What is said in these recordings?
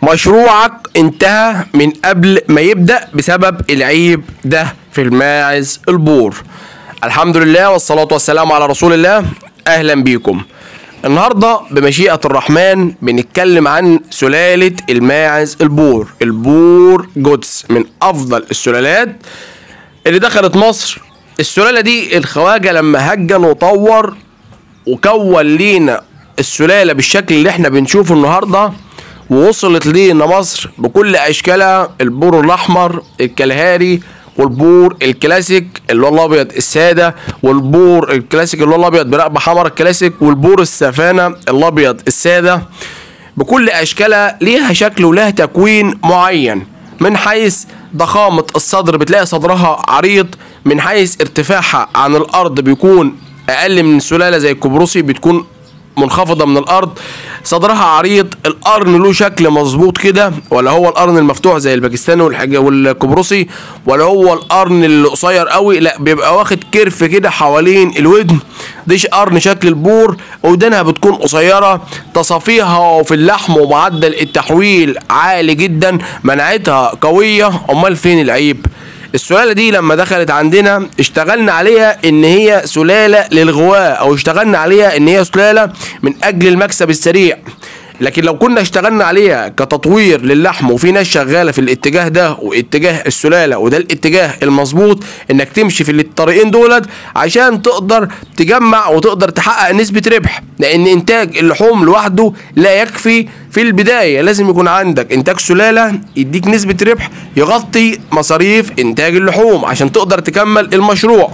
مشروعك انتهى من قبل ما يبدأ بسبب العيب ده في الماعز البور الحمد لله والصلاة والسلام على رسول الله أهلا بيكم النهاردة بمشيئة الرحمن بنتكلم عن سلالة الماعز البور البور جودس من أفضل السلالات اللي دخلت مصر السلالة دي الخواجة لما هجن وطور وكون لينا السلالة بالشكل اللي احنا بنشوفه النهارده ووصلت لينا مصر بكل اشكالها البور الاحمر الكلهاري والبور الكلاسيك اللي هو الابيض الساده والبور الكلاسيك اللي هو الابيض برقبه حمراء الكلاسيك والبور السفانه الابيض الساده بكل اشكالها ليها شكل ولها تكوين معين من حيث ضخامه الصدر بتلاقي صدرها عريض من حيث ارتفاعها عن الارض بيكون اقل من سلاله زي الكبروسي بتكون منخفضة من الأرض صدرها عريض القرن له شكل مظبوط كده ولا هو القرن المفتوح زي الباكستاني والحاجة والكبروسي ولا هو القرن اللي قصير قوي لا بيبقى واخد كرف كده حوالين الودن ديش قرن شكل البور ودانها بتكون قصيرة تصافيها في اللحم ومعدل التحويل عالي جدا مناعتها قوية أمال فين العيب السلالة دي لما دخلت عندنا اشتغلنا عليها ان هي سلالة للغواء او اشتغلنا عليها ان هي سلالة من اجل المكسب السريع لكن لو كنا اشتغلنا عليها كتطوير للحم وفي ناس شغاله في الاتجاه ده واتجاه السلاله وده الاتجاه المظبوط انك تمشي في الطريقين دولت عشان تقدر تجمع وتقدر تحقق نسبه ربح لان انتاج اللحوم لوحده لا يكفي في البدايه لازم يكون عندك انتاج سلاله يديك نسبه ربح يغطي مصاريف انتاج اللحوم عشان تقدر تكمل المشروع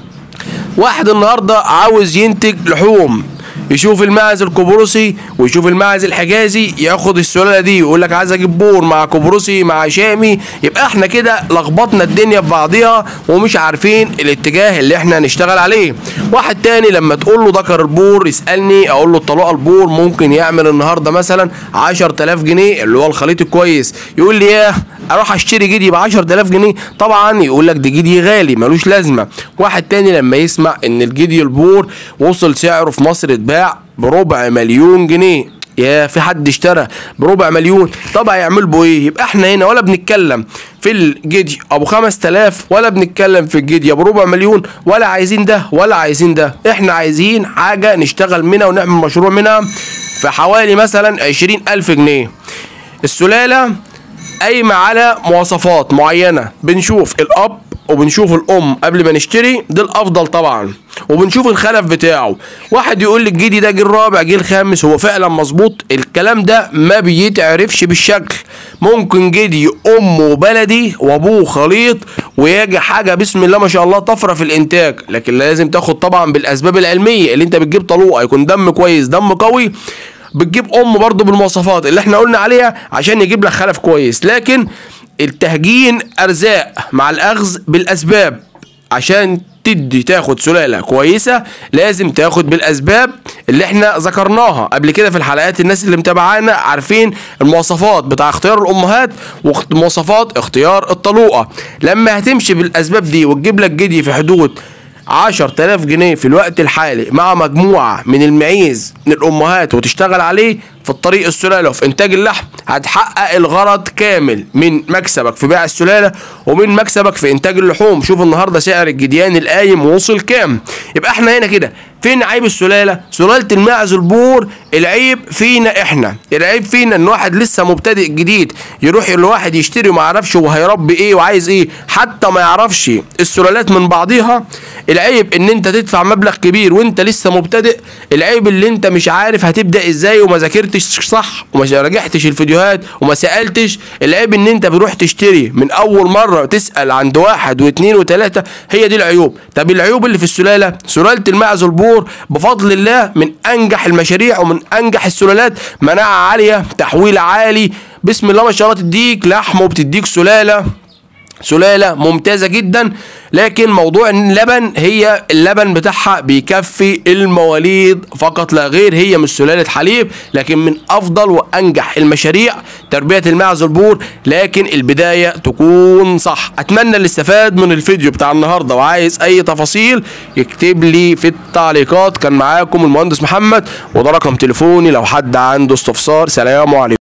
واحد النهارده عاوز ينتج لحوم يشوف الماعز القبرصي ويشوف الماعز الحجازي ياخد السلاله دي ويقول لك عايز اجيب بور مع قبرصي مع شامي يبقى احنا كده لخبطنا الدنيا في بعضيها ومش عارفين الاتجاه اللي احنا هنشتغل عليه واحد تاني لما تقول له ذكر البور يسالني اقول له الطلاق البور ممكن يعمل النهارده مثلا 10000 جنيه اللي هو الخليط الكويس يقول لي ياه اروح اشتري جدي ب 10000 جنيه طبعا يقول لك ده جدي غالي ملوش لازمه واحد تاني لما يسمع ان الجدي البور وصل سعره في مصر اتباع بربع مليون جنيه يا في حد اشترى بربع مليون طب هيعمل بو ايه يبقى احنا هنا ولا بنتكلم في الجدي ابو 5000 ولا بنتكلم في الجدي ابو ربع مليون ولا عايزين ده ولا عايزين ده احنا عايزين حاجه نشتغل منها ونعمل مشروع منها في حوالي مثلا 20000 جنيه السلاله قايمه على مواصفات معينه بنشوف الاب وبنشوف الام قبل ما نشتري ده الافضل طبعا وبنشوف الخلف بتاعه واحد يقول لي الجدي ده جه الرابع جه الخامس هو فعلا مظبوط الكلام ده ما بيتعرفش بالشكل ممكن جدي امه بلدي وابوه خليط ويجي حاجه بسم الله ما شاء الله طفره في الانتاج لكن لازم تاخد طبعا بالاسباب العلميه اللي انت بتجيب طلوقه يكون دم كويس دم قوي بتجيب ام برضه بالمواصفات اللي احنا قلنا عليها عشان يجيب لك خلف كويس لكن التهجين ارزاق مع الاخذ بالاسباب عشان تدي تاخد سلاله كويسه لازم تاخد بالاسباب اللي احنا ذكرناها قبل كده في الحلقات الناس اللي متابعانا عارفين المواصفات بتاع اختيار الامهات ومواصفات اختيار الطلوقه لما هتمشي بالاسباب دي وتجيب لك جدي في حدود 10000 جنيه في الوقت الحالي مع مجموعة من المعيز من الأمهات وتشتغل عليه في الطريق السلالة وفي إنتاج اللحم هتحقق الغرض كامل من مكسبك في بيع السلالة ومن مكسبك في إنتاج اللحوم شوف النهاردة سعر الجديان القايم وصل كام يبقى احنا هنا كده فين عيب السلالة سلالة الماعز البور العيب فينا احنا العيب فينا ان واحد لسه مبتدئ جديد يروح لواحد يشتري وما يعرفش هو هيربي ايه وعايز ايه حتى ما يعرفش السلالات من بعضيها العيب ان انت تدفع مبلغ كبير وانت لسه مبتدئ العيب اللي انت مش عارف هتبدا ازاي وما ذاكرتش صح وما راجعتش الفيديوهات وما سالتش العيب ان انت بتروح تشتري من اول مره تسال عند واحد واثنين وثلاثه هي دي العيوب طب العيوب اللي في السلاله سلاله الماعز البور بفضل الله من انجح المشاريع ومن انجح السلالات مناعه عاليه تحويل عالي بسم الله ما شاء الله تديك لحم وبتديك سلاله سلالة ممتازة جدا لكن موضوع اللبن هي اللبن بتاعها بيكفي المواليد فقط لا غير هي مش سلالة حليب لكن من أفضل وأنجح المشاريع تربية الماعز البور لكن البداية تكون صح أتمنى اللي استفاد من الفيديو بتاع النهاردة وعايز أي تفاصيل يكتب لي في التعليقات كان معاكم المهندس محمد وده رقم تليفوني لو حد عنده استفسار سلام عليكم